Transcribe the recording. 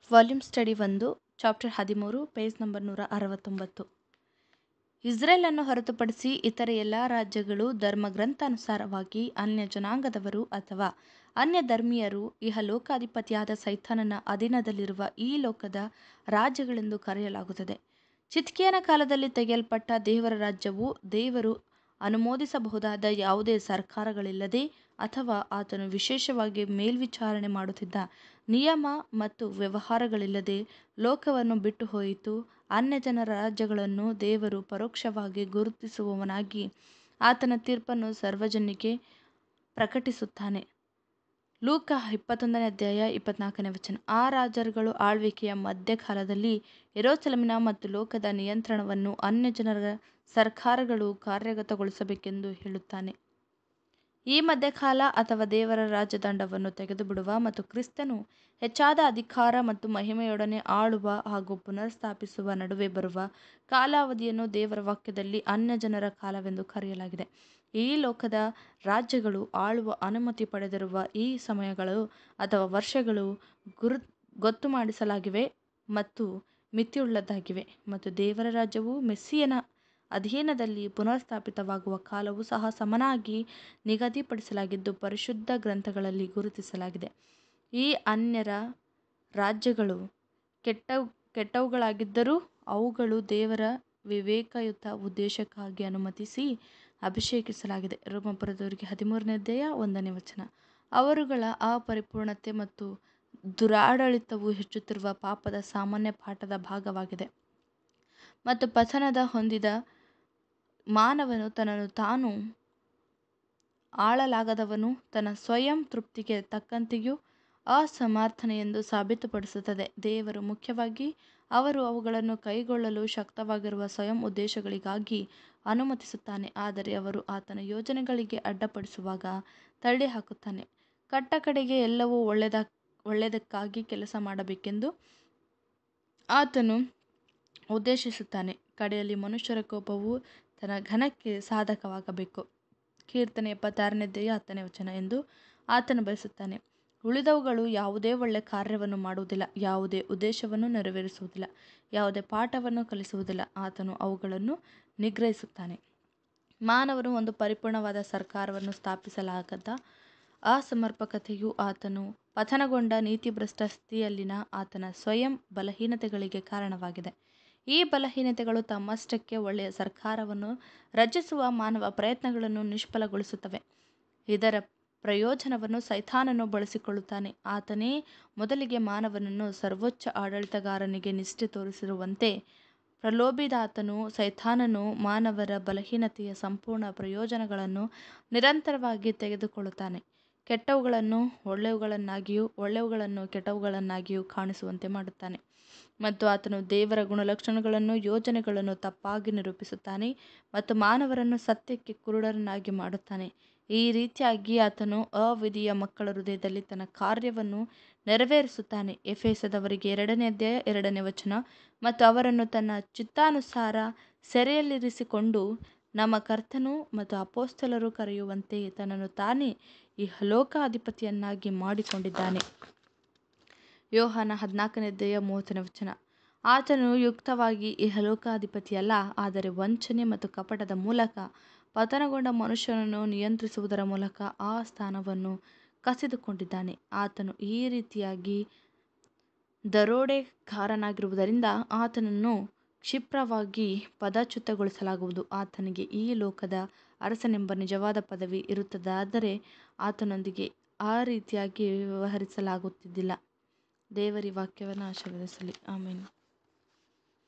volume study ಒಂದು chapter ಹದಿಮೂರು page number ನೂರ ಅರವತ್ತೊಂಬತ್ತು ಇಸ್ರೇಲನ್ನು ಹೊರತುಪಡಿಸಿ ಇತರ ಎಲ್ಲ ರಾಜ್ಯಗಳು ಧರ್ಮಗ್ರಂಥಾನುಸಾರವಾಗಿ ಅನ್ಯ ಜನಾಂಗದವರು ಅಥವಾ ಅನ್ಯ ಧರ್ಮೀಯರು ಇಹಲೋಕಾಧಿಪತಿಯಾದ ಸೈತಾನನ ಅಧೀನದಲ್ಲಿರುವ ಈ ಲೋಕದ ರಾಜ್ಯಗಳೆಂದು ಕರೆಯಲಾಗುತ್ತದೆ ಚಿದ್ಕೀಯನ ಕಾಲದಲ್ಲಿ ತೆಗೆಯಲ್ಪಟ್ಟ ದೇವರ ರಾಜ್ಯವು ದೇವರು ಅನುಮೋದಿಸಬಹುದಾದ ಯಾವುದೇ ಸರ್ಕಾರಗಳಿಲ್ಲದೆ ಅಥವಾ ಆತನು ವಿಶೇಷವಾಗಿ ಮೇಲ್ವಿಚಾರಣೆ ಮಾಡುತ್ತಿದ್ದ ನಿಯಮ ಮತ್ತು ವ್ಯವಹಾರಗಳಿಲ್ಲದೆ ಲೋಕವನ್ನು ಬಿಟ್ಟು ಹೋಯಿತು ಅನ್ಯಜನರ ರಾಜ್ಯಗಳನ್ನು ದೇವರು ಪರೋಕ್ಷವಾಗಿ ಗುರುತಿಸುವವನಾಗಿ ಆತನ ತೀರ್ಪನ್ನು ಸರ್ವಜನಿಗೆ ಪ್ರಕಟಿಸುತ್ತಾನೆ ಲೂಕ ಇಪ್ಪತ್ತೊಂದನೇ ಅಧ್ಯಾಯ ಇಪ್ಪತ್ನಾಲ್ಕನೇ ವಚನ ಆ ರಾಜರುಗಳ ಆಳ್ವಿಕೆಯ ಮಧ್ಯಕಾಲದಲ್ಲಿ ಯೆರೂಸಲೇಮಿನ ಮತ್ತು ಲೋಕದ ನಿಯಂತ್ರಣವನ್ನು ಅನ್ಯಜನರ ಸರ್ಕಾರಗಳು ಕಾರ್ಯಗತಗೊಳಿಸಬೇಕೆಂದು ಹೇಳುತ್ತಾನೆ ಈ ಮಧ್ಯಕಾಲ ಅಥವಾ ದೇವರ ರಾಜದಂಡವನ್ನು ತೆಗೆದುಬಿಡುವ ಮತ್ತು ಕ್ರಿಸ್ತನು ಹೆಚ್ಚಾದ ಅಧಿಕಾರ ಮತ್ತು ಮಹಿಮೆಯೊಡನೆ ಆಳುವ ಹಾಗೂ ಪುನರ್ಸ್ಥಾಪಿಸುವ ನಡುವೆ ಬರುವ ಕಾಲಾವಧಿಯನ್ನು ದೇವರ ವಾಕ್ಯದಲ್ಲಿ ಅನ್ಯಜನರ ಕಾಲವೆಂದು ಕರೆಯಲಾಗಿದೆ ಈ ಲೋಕದ ರಾಜ್ಯಗಳು ಆಳುವ ಅನುಮತಿ ಪಡೆದಿರುವ ಈ ಸಮಯಗಳು ಅಥವಾ ವರ್ಷಗಳು ಗುರು ಗೊತ್ತು ಮಾಡಿಸಲಾಗಿವೆ ಮತ್ತು ಮಿತಿಯುಳ್ಳದ್ದಾಗಿವೆ ಮತ್ತು ದೇವರ ರಾಜ್ಯವು ಮೆಸ್ಸಿಯನ ಅಧೀನದಲ್ಲಿ ಪುನರ್ಸ್ಥಾಪಿತವಾಗುವ ಕಾಲವೂ ಸಹ ಸಮನಾಗಿ ನಿಗದಿಪಡಿಸಲಾಗಿದ್ದು ಪರಿಶುದ್ಧ ಗ್ರಂಥಗಳಲ್ಲಿ ಗುರುತಿಸಲಾಗಿದೆ ಈ ಅನ್ಯರ ರಾಜ್ಯಗಳು ಕೆಟ್ಟ ಕೆಟ್ಟವುಗಳಾಗಿದ್ದರೂ ಅವುಗಳು ದೇವರ ವಿವೇಕಯುತ ಉದ್ದೇಶಕ್ಕಾಗಿ ಅನುಮತಿಸಿ ಅಭಿಷೇಕಿಸಲಾಗಿದೆ ರೋಮಪುರದವರಿಗೆ ಹದಿಮೂರನೇ ಅಧ್ಯಾಯ ಒಂದನೇ ವಚನ ಅವರುಗಳ ಅಪರಿಪೂರ್ಣತೆ ಮತ್ತು ದುರಾಡಳಿತವು ಹೆಚ್ಚುತ್ತಿರುವ ಪಾಪದ ಸಾಮಾನ್ಯ ಪಾಠದ ಭಾಗವಾಗಿದೆ ಮತ್ತು ಪತನದ ಹೊಂದಿದ ಮಾನವನು ತನ್ನನ್ನು ತಾನು ಆಳಲಾಗದವನು ತನ್ನ ಸ್ವಯಂ ತೃಪ್ತಿಗೆ ತಕ್ಕಂತೆಯೂ ಅಸಮರ್ಥನೆಂದು ಸಾಬೀತುಪಡಿಸುತ್ತದೆ ದೇವರು ಮುಖ್ಯವಾಗಿ ಅವರು ಅವುಗಳನ್ನು ಕೈಗೊಳ್ಳಲು ಶಕ್ತವಾಗಿರುವ ಸ್ವಯಂ ಉದ್ದೇಶಗಳಿಗಾಗಿ ಅನುಮತಿಸುತ್ತಾನೆ ಆದರೆ ಅವರು ಆತನ ಯೋಜನೆಗಳಿಗೆ ಅಡ್ಡಿಪಡಿಸುವಾಗ ತಳ್ಳಿಹಾಕುತ್ತಾನೆ ಕಟ್ಟ ಕಡೆಗೆ ಎಲ್ಲವೂ ಒಳ್ಳೆಯದ ಒಳ್ಳೆಯದಕ್ಕಾಗಿ ಕೆಲಸ ಮಾಡಬೇಕೆಂದು ಆತನು ಉದ್ದೇಶಿಸುತ್ತಾನೆ ಕಡೆಯಲ್ಲಿ ಮನುಷ್ಯರ ಕೋಪವು ತನ್ನ ಘನಕ್ಕೆ ಸಾಧಕವಾಗಬೇಕು ಕೀರ್ತನೆ ಎಪ್ಪತ್ತಾರನೇ ಅಧ್ಯಾಯ ಹತ್ತನೇ ವಚನ ಎಂದು ಆತನು ಬಯಸುತ್ತಾನೆ ಉಳಿದವುಗಳು ಯಾವುದೇ ಒಳ್ಳೆಯ ಕಾರ್ಯವನ್ನು ಮಾಡುವುದಿಲ್ಲ ಯಾವುದೇ ಉದ್ದೇಶವನ್ನು ನೆರವೇರಿಸುವುದಿಲ್ಲ ಯಾವುದೇ ಪಾಠವನ್ನು ಕಲಿಸುವುದಿಲ್ಲ ಆತನು ಅವುಗಳನ್ನು ನಿಗ್ರಹಿಸುತ್ತಾನೆ ಮಾನವನು ಒಂದು ಪರಿಪೂರ್ಣವಾದ ಸರ್ಕಾರವನ್ನು ಸ್ಥಾಪಿಸಲಾಗದ ಅಸಮರ್ಪಕತೆಯು ಆತನು ಪತನಗೊಂಡ ನೀತಿಭ್ರಷ್ಟ ಸ್ಥಿತಿಯಲ್ಲಿನ ಆತನ ಸ್ವಯಂ ಬಲಹೀನತೆಗಳಿಗೆ ಕಾರಣವಾಗಿದೆ ಈ ಬಲಹೀನತೆಗಳು ತಮ್ಮಷ್ಟಕ್ಕೆ ಒಳ್ಳೆಯ ಸರ್ಕಾರವನ್ನು ರಚಿಸುವ ಮಾನವ ಪ್ರಯತ್ನಗಳನ್ನು ನಿಷ್ಫಲಗೊಳಿಸುತ್ತವೆ ಇದರ ಪ್ರಯೋಜನವನ್ನು ಸೈತಾನನು ಬಳಸಿಕೊಳ್ಳುತ್ತಾನೆ ಆತನೇ ಮೊದಲಿಗೆ ಮಾನವನನ್ನು ಸರ್ವೋಚ್ಚ ಆಡಳಿತಗಾರನಿಗೆ ನಿಷ್ಠೆ ತೋರಿಸಿರುವಂತೆ ಪ್ರಲೋಭಿದಾತನು ಸೈತಾನನು ಮಾನವರ ಬಲಹೀನತೆಯ ಸಂಪೂರ್ಣ ಪ್ರಯೋಜನಗಳನ್ನು ನಿರಂತರವಾಗಿ ತೆಗೆದುಕೊಳ್ಳುತ್ತಾನೆ ಕೆಟ್ಟವುಗಳನ್ನು ಒಳ್ಳೆಯವುಗಳನ್ನಾಗಿಯೂ ಒಳ್ಳೆಯವುಗಳನ್ನು ಕೆಟ್ಟವುಗಳನ್ನಾಗಿಯೂ ಕಾಣಿಸುವಂತೆ ಮಾಡುತ್ತಾನೆ ಮತ್ತು ಆತನು ದೇವರ ಗುಣಲಕ್ಷಣಗಳನ್ನು ಯೋಜನೆಗಳನ್ನು ತಪ್ಪಾಗಿ ನಿರೂಪಿಸುತ್ತಾನೆ ಮತ್ತು ಮಾನವರನ್ನು ಸತ್ಯಕ್ಕೆ ಕುರುಡರನ್ನಾಗಿ ಮಾಡುತ್ತಾನೆ ಈ ರೀತಿಯಾಗಿ ಆತನು ಅವಿಧಿಯ ಮಕ್ಕಳ ಹೃದಯದಲ್ಲಿ ತನ್ನ ಕಾರ್ಯವನ್ನು ನೆರವೇರಿಸುತ್ತಾನೆ ಎಫೆಸದವರಿಗೆ ಎರಡನೇ ಅಧ್ಯಾಯ ಎರಡನೇ ವಚನ ಮತ್ತು ಅವರನ್ನು ತನ್ನ ಚಿತ್ತಾನುಸಾರ ಸೆರೆಯಲ್ಲಿರಿಸಿಕೊಂಡು ನಮ್ಮ ಕರ್ತನು ಮತ್ತು ಅಪೋಸ್ತಲರು ಕರೆಯುವಂತೆ ತನ್ನನ್ನು ತಾನೇ ಈ ಲೋಕಾಧಿಪತಿಯನ್ನಾಗಿ ಮಾಡಿಕೊಂಡಿದ್ದಾನೆ ಯೋಹಾನ ಹದಿನಾಲ್ಕನೇ ಅಧ್ಯಾಯ ಮೂವತ್ತನೇ ವಚನ ಆತನು ಯುಕ್ತವಾಗಿ ಇಹಲೋಕಾಧಿಪತಿಯಲ್ಲ ಆದರೆ ವಂಚನೆ ಮತ್ತು ಕಪಟದ ಮೂಲಕ ಪತನಗೊಂಡ ಮನುಷ್ಯನನ್ನು ನಿಯಂತ್ರಿಸುವುದರ ಮೂಲಕ ಆ ಸ್ಥಾನವನ್ನು ಕಸಿದುಕೊಂಡಿದ್ದಾನೆ ಆತನು ಈ ರೀತಿಯಾಗಿ ದರೋಡೆಗಾರನಾಗಿರುವುದರಿಂದ ಆತನನ್ನು ಕ್ಷಿಪ್ರವಾಗಿ ಪದಚ್ಯುತಗೊಳಿಸಲಾಗುವುದು ಆತನಿಗೆ ಈ ಲೋಕದ ಅರಸನೆಂಬ ನಿಜವಾದ ಪದವಿ ಇರುತ್ತದಾದರೆ ಆತನೊಂದಿಗೆ ಆ ರೀತಿಯಾಗಿ ವ್ಯವಹರಿಸಲಾಗುತ್ತಿದ್ದಿಲ್ಲ ದೇವರಿ ವಾಕ್ಯವನ್ನು ಆಶೀರ್ವದಿಸಲಿ ಆಮೇಲೆ